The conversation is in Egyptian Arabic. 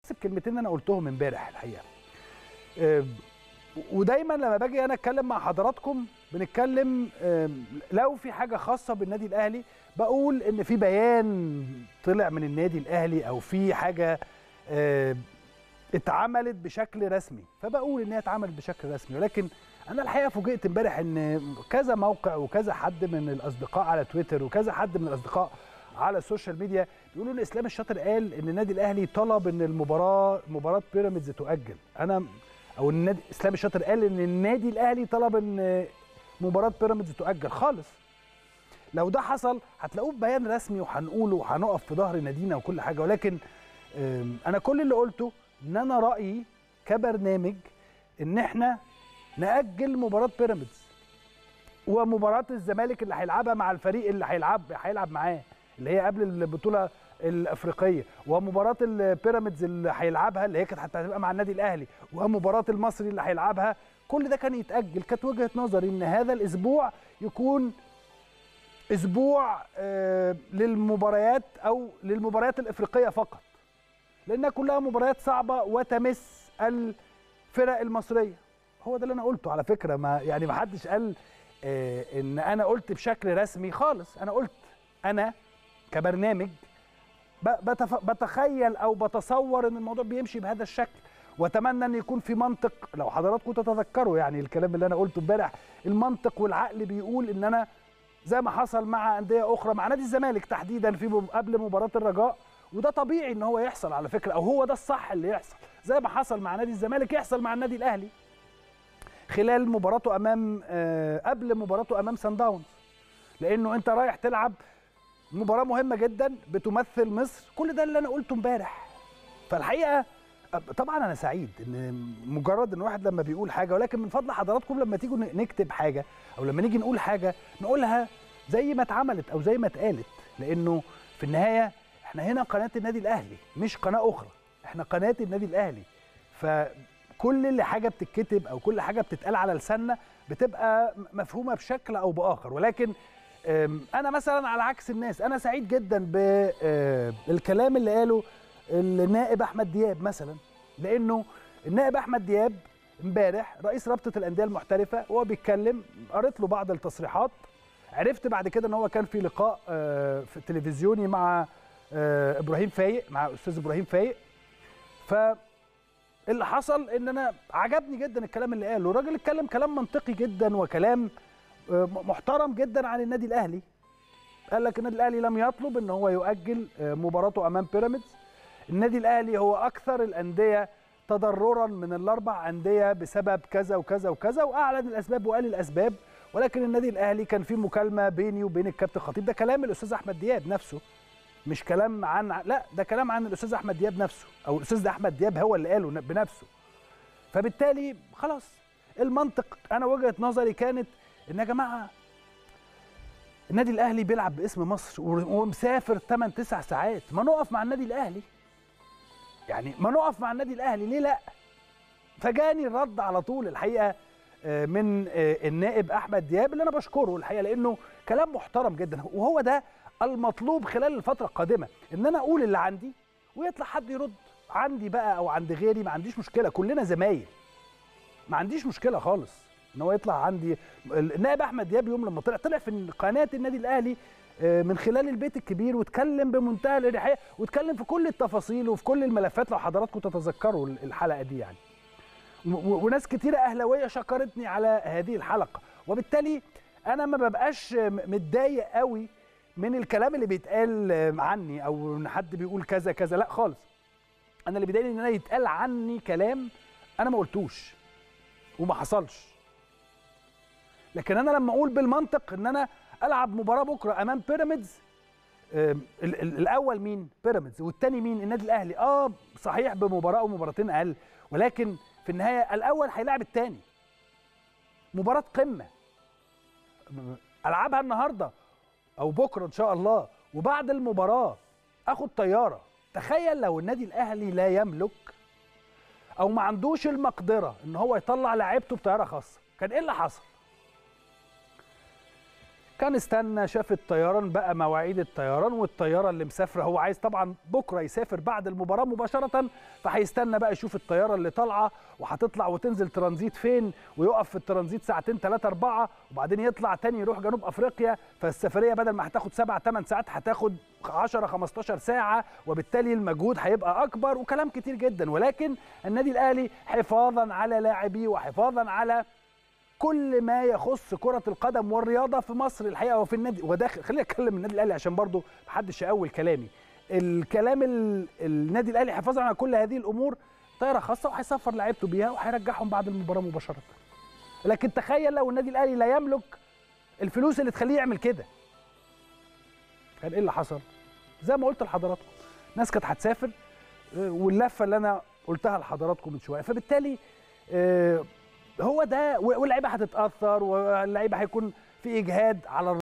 الكلمتين انا قلتهم امبارح الحقيقه آه، ودايما لما باجي انا اتكلم مع حضراتكم بنتكلم آه، لو في حاجه خاصه بالنادي الاهلي بقول ان في بيان طلع من النادي الاهلي او في حاجه آه، اتعملت بشكل رسمي فبقول ان هي اتعملت بشكل رسمي ولكن انا الحقيقه فوجئت امبارح ان كذا موقع وكذا حد من الاصدقاء على تويتر وكذا حد من الاصدقاء على السوشيال ميديا بيقولوا ان اسلام الشاطر قال ان النادي الاهلي طلب ان المباراه مباراه بيراميدز تؤجل انا او النادي اسلام الشاطر قال ان النادي الاهلي طلب ان مباراه بيراميدز تؤجل خالص لو ده حصل هتلاقوه في بيان رسمي وهنقوله وهنقف في ظهر نادينا وكل حاجه ولكن أم، انا كل اللي قلته ان انا رايي كبرنامج ان احنا ناجل مباراه بيراميدز ومباراه الزمالك اللي هيلعبها مع الفريق اللي هيلعب هيلعب معاه اللي هي قبل البطوله الافريقيه ومباراه البيراميدز اللي هيلعبها اللي هي كانت حتى هتبقى مع النادي الاهلي ومباراه المصري اللي هيلعبها كل ده كان يتاجل كانت وجهه نظري ان هذا الاسبوع يكون اسبوع آه، للمباريات او للمباريات الافريقيه فقط لانها كلها مباريات صعبه وتمس الفرق المصريه هو ده اللي انا قلته على فكره ما يعني ما حدش قال آه، ان انا قلت بشكل رسمي خالص انا قلت انا كبرنامج ب- بتف- بتخيل او بتصور ان الموضوع بيمشي بهذا الشكل واتمنى ان يكون في منطق لو حضراتكم تتذكروا يعني الكلام اللي انا قلته امبارح المنطق والعقل بيقول ان انا زي ما حصل مع انديه اخرى مع نادي الزمالك تحديدا في مب- قبل مباراه الرجاء وده طبيعي ان هو يحصل على فكره او هو ده الصح اللي يحصل زي ما حصل مع نادي الزمالك يحصل مع النادي الاهلي خلال مباراته امام آه، قبل مباراته امام سان داونز لانه انت رايح تلعب مباراه مهمه جدا بتمثل مصر كل ده اللي انا قلته امبارح فالحقيقه طبعا انا سعيد ان مجرد ان واحد لما بيقول حاجه ولكن من فضل حضراتكم لما تيجوا نكتب حاجه او لما نيجي نقول حاجه نقولها زي ما اتعملت او زي ما اتقالت لانه في النهايه احنا هنا قناه النادي الاهلي مش قناه اخرى احنا قناه النادي الاهلي فكل اللي حاجه بتتكتب او كل حاجه بتتقال على لساننا بتبقى مفهومه بشكل او باخر ولكن أم، انا مثلا على عكس الناس انا سعيد جدا بالكلام اللي قاله النائب احمد دياب مثلا لانه النائب احمد دياب امبارح رئيس رابطه الانديه المحترفه وهو بيتكلم قريت له بعض التصريحات عرفت بعد كده ان هو كان في لقاء آه، في تلفزيوني مع آه، ابراهيم فايق مع استاذ ابراهيم فايق فاللي حصل ان انا عجبني جدا الكلام اللي قاله الراجل اتكلم كلام منطقي جدا وكلام آه، محترم جدا عن النادي الاهلي قال لك النادي الاهلي لم يطلب ان هو يؤجل آه، مباراته امام بيراميدز النادي الاهلي هو اكثر الانديه تضررا من الاربع انديه بسبب كذا وكذا وكذا واعلن الاسباب وقال الاسباب ولكن النادي الاهلي كان في مكالمه بيني وبين الكابتن خطيب ده كلام الاستاذ احمد دياب نفسه مش كلام عن لا ده كلام عن الاستاذ احمد دياب نفسه او الاستاذ احمد دياب هو اللي قاله بنفسه فبالتالي خلاص المنطق انا وجهه نظري كانت ان يا جماعه النادي الاهلي بيلعب باسم مصر ومسافر 8 9 ساعات ما نقف مع النادي الاهلي يعني ما نقف مع النادي الاهلي ليه لا فجاني الرد على طول الحقيقه آه، من آه، النائب احمد دياب اللي انا بشكره الحقيقه لانه كلام محترم جدا وهو ده المطلوب خلال الفتره القادمه ان انا اقول اللي عندي ويطلع حد يرد عندي بقى او عند غيري ما عنديش مشكله كلنا زمايل ما عنديش مشكله خالص ان هو يطلع عندي النائب احمد دياب يوم لما طلع طلع في قناه النادي الاهلي آه، من خلال البيت الكبير واتكلم بمنتهى الاريحيه واتكلم في كل التفاصيل وفي كل الملفات لو حضراتكم تتذكروا الحلقه دي يعني و- و- وناس كتيره اهلاويه شكرتني على هذه الحلقه وبالتالي انا ما ببقاش م- متضايق قوي من الكلام اللي بيتقال آه، عني او ان حد بيقول كذا كذا لا خالص انا اللي بيضايقني ان انا يتقال عني كلام انا ما قلتوش وما حصلش لكن انا لما اقول بالمنطق ان انا العب مباراه بكره امام بيراميدز آم، ال- ال- الاول مين بيراميدز والتاني مين النادي الاهلي اه صحيح بمباراه او مباراتين اقل ولكن في النهايه الاول هيلاعب التاني مباراه قمه م- العبها النهارده او بكره ان شاء الله وبعد المباراه اخد طياره تخيل لو النادي الاهلي لا يملك او ما عندوش المقدره ان هو يطلع لعيبته بطياره خاصه كان ايه اللي حصل كان استنى شاف الطيران بقى مواعيد الطيران والطياره اللي مسافره هو عايز طبعا بكره يسافر بعد المباراه مباشره فهيستنى بقى يشوف الطياره اللي طالعه وهتطلع وتنزل ترانزيت فين ويقف في الترانزيت ساعتين ثلاثه اربعه وبعدين يطلع تاني يروح جنوب افريقيا فالسفريه بدل ما هتاخد سبع ثمان ساعات هتاخد 10 15 ساعه وبالتالي المجهود هيبقى اكبر وكلام كتير جدا ولكن النادي الاهلي حفاظا على لاعبيه وحفاظا على كل ما يخص كرة القدم والرياضة في مصر الحقيقة وفي النادي وداخل خليني اتكلم النادي الاهلي عشان برضو محدش يقول كلامي الكلام ال... النادي الاهلي حفاظا على كل هذه الامور طيارة خاصة وهيسفر لعيبته بيها وهيرجعهم بعد المباراة مباشرة لكن تخيل لو النادي الاهلي لا يملك الفلوس اللي تخليه يعمل كده كان ايه اللي حصل زي ما قلت لحضراتكم ناس كانت هتسافر واللفه اللي انا قلتها لحضراتكم من شويه فبالتالي هو ده واللعيبه هتتاثر واللعيبه هيكون في اجهاد على